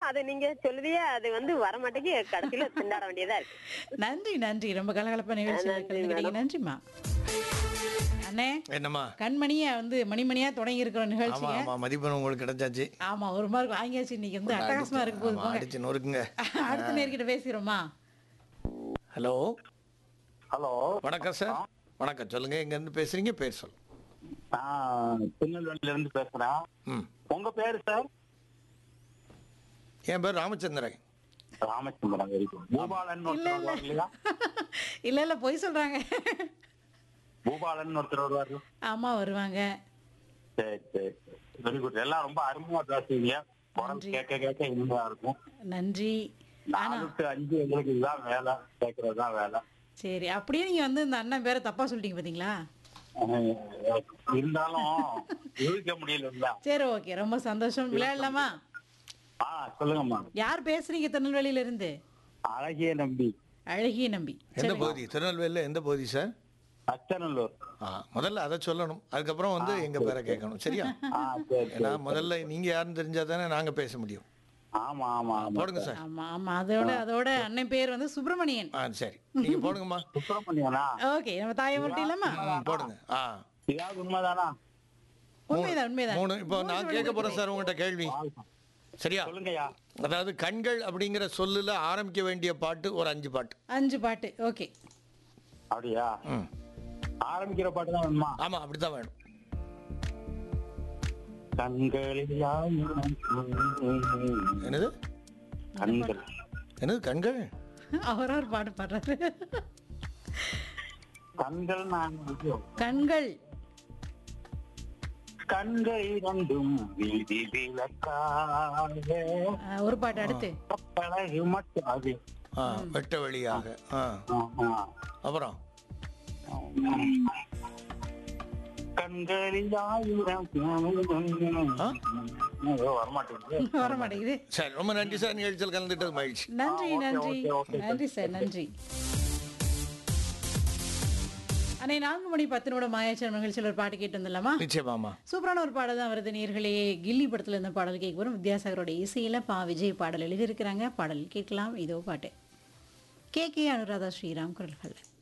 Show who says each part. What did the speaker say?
Speaker 1: அது நீங்க சொல்லுதியே அது வந்து வர மாட்டேங்கி கடைசியில திண்டாட வேண்டியதா இருக்கு
Speaker 2: நன்றி நன்றி ரொம்ப கலகலப்பா நிகழ்ச்சியில்
Speaker 1: நன்றி,
Speaker 2: கலந்துக்கிட்டீங்க நன்றிம்மா அண்ணே
Speaker 3: என்னம்மா
Speaker 2: கண்மணியா வந்து மணிமணியா தொடங்கி இருக்கிற
Speaker 3: ஆமா
Speaker 2: நிகழ்ச்சிங்க
Speaker 3: ஆமா மதிப்பெண் உங்களுக்கு கிடைச்சாச்சு
Speaker 2: ஆமா ஒரு மார்க் வாங்கியாச்சு இன்னைக்கு வந்து அட்டகாசமா இருக்கு போது
Speaker 3: ஆமா,
Speaker 2: போங்க.
Speaker 3: அடிச்சு நொறுக்குங்க
Speaker 2: அடுத்த நேர்கிட்ட பேசிடுறோமா
Speaker 3: ஹலோ
Speaker 4: ஹலோ
Speaker 3: வணக்கம் சார் வணக்கம் சொல்லுங்க எங்க இருந்து பேசுறீங்க பேர் சொல்
Speaker 4: நான் திருநெல்வேலியில இருந்து பேசுறேன்
Speaker 3: ம்
Speaker 4: உங்க பேரு சார்
Speaker 3: என் பேர் ராமச்சந்திரன்
Speaker 4: ராமச்சந்திரன் வெரி குட் பூபாலன் ஒருத்தர் வருவார் இல்லையா
Speaker 2: இல்ல இல்ல பொய் சொல்றாங்க
Speaker 4: பூபாலன் ஒருத்தர் வருவாரு
Speaker 2: ஆமா வருவாங்க
Speaker 4: சரி சரி வெரி குட் எல்லாம் ரொம்ப அருமையா பேசுவீங்க குரல்
Speaker 2: நன்றி.
Speaker 4: கேட்க கேட்க இனிமையா இருக்கும்
Speaker 2: நன்றி ஆனா
Speaker 4: நாலு to அஞ்சு எங்களுக்கு இதுதான் வேலை கேட்கறது தான் வேலை
Speaker 2: சரி அப்படியே நீங்க வந்து இந்த அண்ணன் பேரை தப்பா சொல்லிட்டீங்க பாத்தீங்களா
Speaker 4: அஹ் இருந்தாலும் யோசிக்க முடியல
Speaker 2: சரி ஓகே ரொம்ப சந்தோஷம் விளையாடலாமா
Speaker 4: ஆ சொல்லுங்கம்மா
Speaker 2: யார் பேசுறீங்க திருநெல்வேலியில இருந்து
Speaker 4: அழகிய நம்பி
Speaker 2: அழகிய நம்பி
Speaker 3: எந்த பகுதி திருநெல்வேலியில் எந்த பகுதி சார்
Speaker 4: அச்சநல்லூர்
Speaker 3: ஆ முதல்ல அதை சொல்லணும் அதுக்கப்புறம் வந்து எங்க பேரை கேட்கணும் சரியா
Speaker 4: ஆ சரி
Speaker 3: ஏன்னா முதல்ல நீங்க யாருன்னு தெரிஞ்சா தானே நாங்க பேச முடியும்
Speaker 4: ஆமா ஆமா ஆமா
Speaker 3: போடுங்க சார்
Speaker 2: ஆமா ஆமா அதோட அதோட அண்ணன் பேர் வந்து சுப்பிரமணியன்
Speaker 3: ஆ சரி நீங்க போடுங்கம்மா
Speaker 4: சுப்பிரமணியனா
Speaker 2: ஓகே நம்ம தாயை மட்டும் இல்லாமா
Speaker 3: ம், போடுங்க ஆ
Speaker 4: இதாவது உண்மைதானா
Speaker 2: உண்மைதான் உண்மைதான்
Speaker 3: மூணு இப்போ நான் கேட்க போறேன் சார் உங்கள்கிட்ட கேள்வி சரியா
Speaker 4: சொல்லுங்கய்யா
Speaker 3: அதாவது கண்கள் அப்படிங்கிற சொல்லுல ஆரம்பிக்க வேண்டிய பாட்டு ஒரு அஞ்சு பாட்டு
Speaker 2: அஞ்சு பாட்டு ஓகே
Speaker 4: அப்படியா
Speaker 3: ம்
Speaker 4: ஆரம்பிக்கிற பாட்டு தான் வேணுமா
Speaker 3: ஆமா அப்படித்தான் வேணும்
Speaker 4: கண்களில்
Speaker 3: என்னது
Speaker 4: கண்கள்
Speaker 3: என்னது கண்கள்
Speaker 2: அவரா ஒரு பாட்டு பாடுறாரு
Speaker 4: கண்கள் நான் ஐயோ.
Speaker 2: கண்கள்
Speaker 4: கண்கள் இரண்டும் வீதி விளக்காக
Speaker 2: ஆ, ஒரு பாட்டு அடுத்து
Speaker 4: பழகு மட்டும் அது
Speaker 3: ஆ வெட்ட வழியாக ஆ
Speaker 4: ஆமா.
Speaker 3: அப்புறம்
Speaker 4: கண்களில் ஆயிரம்
Speaker 3: ஆ?
Speaker 4: ஐயோ, வரமாட்டேங்குது
Speaker 2: வர மாட்டேங்குது
Speaker 3: சரி ரொம்ப நன்றி சார் நிகழ்ச்சியில் கலந்துட்டது மகிழ்ச்சி
Speaker 2: நன்றி
Speaker 4: ஓகே,
Speaker 2: நன்றி
Speaker 4: ஓகே, ஓகே,
Speaker 2: நன்றி சார் நன்றி அன்னை நான்கு மணி பத்து நிமிடம் மாயாச்சர் நிகழ்ச்சியில் ஒரு பாட்டு கேட்டு வந்துடலாமா
Speaker 3: நிச்சயமாமா
Speaker 2: சூப்பரான ஒரு பாடல் தான் வருது நேர்களே கில்லி படத்துல இந்த பாடல் கேட்க வரும் வித்யாசாகரோட இசையில பா விஜய் பாடல் எழுதியிருக்கிறாங்க பாடல் கேட்கலாம் இதோ பாட்டு கே கே அனுராதா ஸ்ரீராம் குரல்கள்